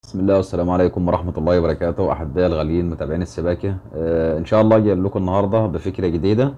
بسم الله والسلام عليكم ورحمة الله وبركاته أحبائي الغاليين متابعين السباكة آه إن شاء الله جاي لكم النهاردة بفكرة جديدة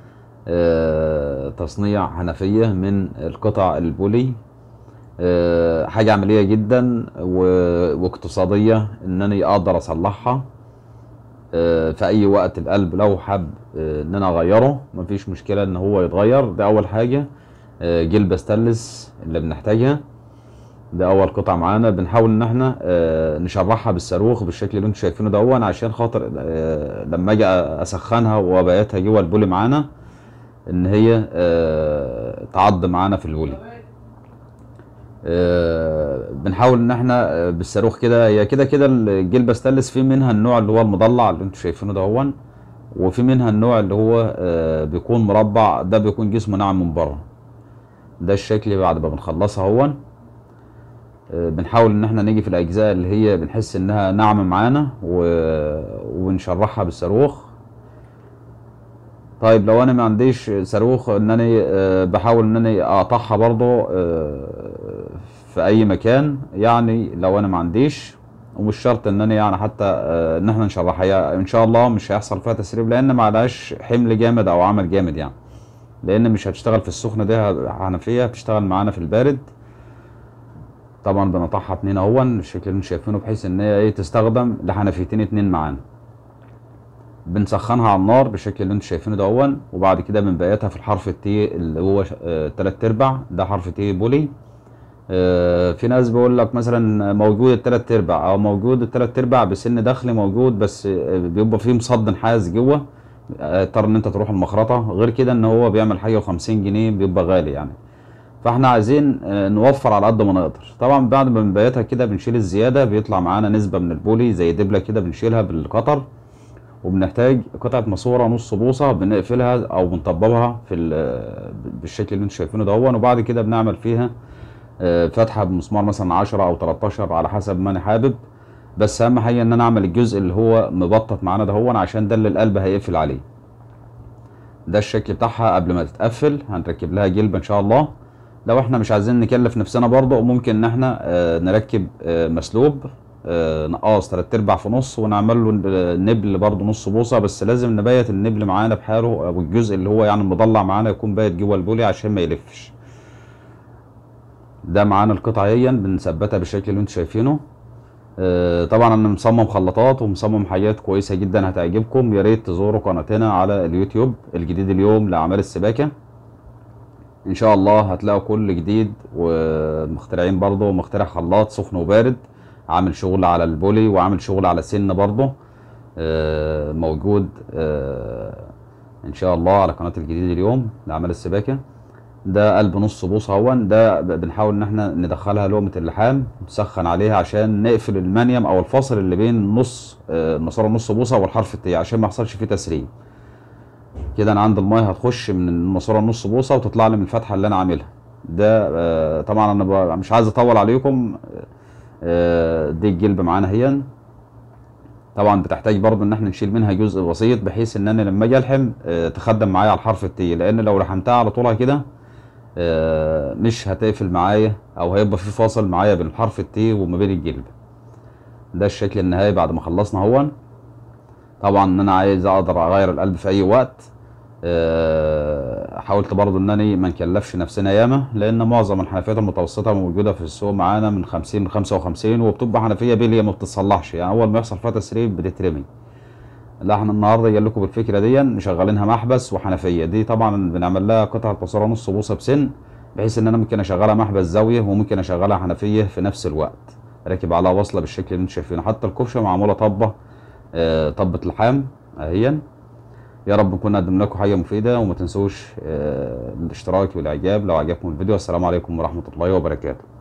آه تصنيع حنفية من القطع البولي آه حاجة عملية جدا و- واقتصادية إن أنا أقدر أصلحها آه في أي وقت القلب لو حب آه إن أنا أغيره مفيش مشكلة إن هو يتغير ده أول حاجة آه جلبة ستانلس اللي بنحتاجها ده اول قطعه معانا بنحاول ان احنا آه، نشرحها بالصاروخ بالشكل اللي انتم شايفينه دون عشان خاطر آه، لما اجي اسخنها وابيتها جوه البولي معانا ان هي آه، تعض معانا في البولي آه، بنحاول ان احنا آه، بالصاروخ كده هي كده كده الجلبه ستانلس في منها النوع اللي هو المضلع اللي انتم شايفينه دهون وفي منها النوع اللي هو آه، بيكون مربع ده بيكون جسمه ناعم من بره ده الشكل بعد ما بنخلصها هون آه، بنحاول ان احنا نيجي في الاجزاء اللي هي بنحس انها ناعمه معانا و... ونشرحها بالصاروخ طيب لو انا ما عنديش صاروخ ان انا آه، بحاول ان انا اقطعها برضو آه، في اي مكان يعني لو انا ما عنديش ومش شرط ان انا يعني حتى آه، ان احنا نشرحها هي ان شاء الله مش هيحصل فيها تسريب لان ما عليهاش حمل جامد او عمل جامد يعني لان مش هتشتغل في السخن ده حنفيه بتشتغل معانا في البارد طبعا بنقطعها اتنين اهون الشكل اللي انتم شايفينه بحيث ان هي ايه تستخدم لحنفيتين اتنين معانا بنسخنها على النار بالشكل اللي انتم شايفينه دهون وبعد كده بنبيتها في الحرف التي اللي هو ش- آه، تلات ارباع ده حرف تي بولي آه، في ناس بيقول لك مثلا موجود التلات ارباع او موجود التلات ارباع بسن داخلي موجود بس آه، بيبقى فيه مصد نحاس جوه آه، اضطر ان انت تروح المخرطه غير كده ان هو بيعمل حاجه و50 جنيه بيبقى غالي يعني فاحنا عايزين آه، نوفر على قد ما نقدر طبعا بعد ما بنبيتها كده بنشيل الزياده بيطلع معانا نسبه من البولي زي دبله كده بنشيلها بالقطر وبنحتاج قطعه ماسوره نص بوصه بنقفلها او بنطببها في ال- بالشكل اللي انتم شايفينه دهون وبعد كده بنعمل فيها آه، فتحه بمسمار مثلا 10 او 13 على حسب ما انا حابب بس اهم حاجه ان انا اعمل الجزء اللي هو مبطط معانا دهون عشان ده اللي القلب هيقفل عليه ده الشكل بتاعها قبل ما تتقفل هنركب لها جلبة ان شاء الله لو احنا مش عايزين نكلف نفسنا برضه ممكن ان احنا آه، نركب آه، مسلوب آه، نقاص تلات ارباع في نص ونعمل له نبل برضه نص بوصه بس لازم نبيت النبل معانا بحاله او الجزء اللي هو يعني مضلع معانا يكون بايت جوه البولي عشان ما يلفش ده معانا القطعه اهي بنثبتها بالشكل اللي انتم شايفينه آه، طبعا انا مصمم خلاطات ومصمم حاجات كويسه جدا هتعجبكم يا ريت تزوروا قناتنا على اليوتيوب الجديد اليوم لاعمال السباكه ان شاء الله هتلاقوا كل جديد ومخترعين برضه مخترع خلاط سخن وبارد عامل شغل على البولي وعامل شغل على السن برضه آه، موجود آه، ان شاء الله على قناه الجديد اليوم لاعمال السباكه ده قلب نص بوصه اهون ده ب- بنحاول ان احنا ندخلها لقمه اللحام نسخن عليها عشان نقفل المنيم او الفاصل اللي بين نص آه، الماسوره نص بوصه والحرف التي عشان ما يحصلش فيه تسريب كده انا عند الميه هتخش من الماسوره نص بوصه وتطلع لي من الفتحه اللي انا عاملها ده آه، طبعا انا ب- مش عايز اطول عليكم آه، دي الجلب معانا هي طبعا بتحتاج برضو ان احنا نشيل منها جزء بسيط بحيث ان انا لما اجي الحم آه، تخدم معايا على الحرف التي لان لو لحمتها على طولها كده آه، مش هتقفل معايا او هيبقى في فاصل معايا بين الحرف التي وما بين الجلب ده الشكل النهائي بعد ما خلصنا هون طبعا ان انا عايز اقدر اغير القلب في اي وقت آه، حاولت برضو ان انا ما نكلفش نفسنا ياما لان معظم الحنفيات المتوسطه موجوده في السوق معانا من 50 ل 55 وبتبقى حنفيه بيليه ما بتتصلحش يعني اول ما يحصل فيها تسريب بتترمي لا احنا النهارده جاي لكم بالفكره دي مشغلينها محبس وحنفيه دي طبعا بنعمل لها قطعه ماسوره نص بوصه بسن بحيث ان انا ممكن اشغلها محبس زاويه وممكن اشغلها حنفيه في نفس الوقت راكب عليها وصله بالشكل اللي انتم شايفينه حتى الكفشه معموله طبه آه، طبه لحام اهيا يا رب نكون قدمنا لكم حاجه مفيده وما تنسوش آه، الاشتراك والاعجاب لو عجبكم الفيديو السلام عليكم ورحمه الله وبركاته